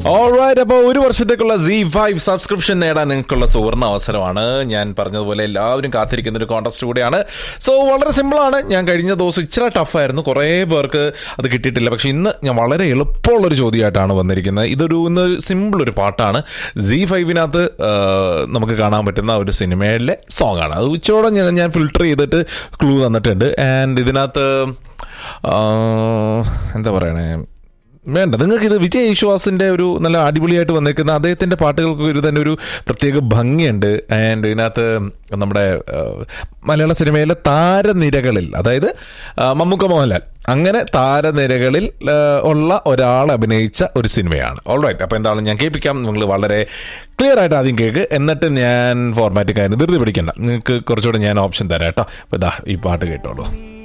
alright അപ്പോൾ ഒരു വർഷത്തേക്കുള്ള സി ഫൈവ് സബ്സ്ക്രിപ്ഷൻ നേടാൻ നിങ്ങൾക്കുള്ള സുവർണ അവസരമാണ് ഞാൻ പറഞ്ഞതുപോലെ എല്ലാവരും കാത്തിരിക്കുന്ന ഒരു കോൺടെസ്റ്റ് കൂടിയാണ് സോ വളരെ സിമ്പിളാണ് ഞാൻ കഴിഞ്ഞ ദിവസം ഇച്ചിരി ടഫായിരുന്നു കുറേ പേർക്ക് അത് കിട്ടിയിട്ടില്ല പക്ഷെ ഇന്ന് ഞാൻ വളരെ എളുപ്പമുള്ളൊരു ചോദ്യമായിട്ടാണ് വന്നിരിക്കുന്നത് ഇതൊരു ഇന്ന് സിമ്പിൾ ഒരു പാട്ടാണ് സി ഫൈവിനകത്ത് നമുക്ക് കാണാൻ പറ്റുന്ന ഒരു സിനിമയിലെ സോങ് ആണ് അത് ഉച്ചയോടെ ഞാൻ ഞാൻ ഫിൽട്ടർ ചെയ്തിട്ട് ക്ലൂ തന്നിട്ടുണ്ട് ആൻഡ് ഇതിനകത്ത് ആ, എന്താ പറയണേ വേണ്ട നിങ്ങൾക്ക് ഇത് വിജയ് യേശുദാസിന്റെ ഒരു നല്ല അടിപൊളിയായിട്ട് വന്നിരിക്കുന്ന അദ്ദേഹത്തിന്റെ പാട്ടുകൾക്ക് ഒരു തന്നെ ഒരു പ്രത്യേക ഭംഗിയുണ്ട് ആൻഡ് ഇതിനകത്ത് നമ്മുടെ ആ, മലയാള സിനിമയിലെ താരനിരകളിൽ അതായത് ആ, മമ്മൂക്ക മോഹൻലാൽ അങ്ങനെ താരനിരകളിൽ ആ, ഉള്ള ഒരാൾ അഭിനയിച്ച ഒരു സിനിമയാണ് ഓൾറൈറ്റ് അപ്പോൾ എന്താണ് ഞാൻ കേൾപ്പിക്കാം നിങ്ങൾ വളരെ ക്ലിയർ ആയിട്ട് ആദ്യം കേൾക്ക് എന്നിട്ട് ഞാൻ ഫോർമാറ്റ് കാര്യം ധൃതി പിടിക്കണ്ട നിങ്ങൾക്ക് കുറച്ചുകൂടെ ഞാൻ ഓപ്ഷൻ തരാം കേട്ടോ അപ്പോൾ ഇതാ ഈ പാട്ട് കേട്ടോളൂ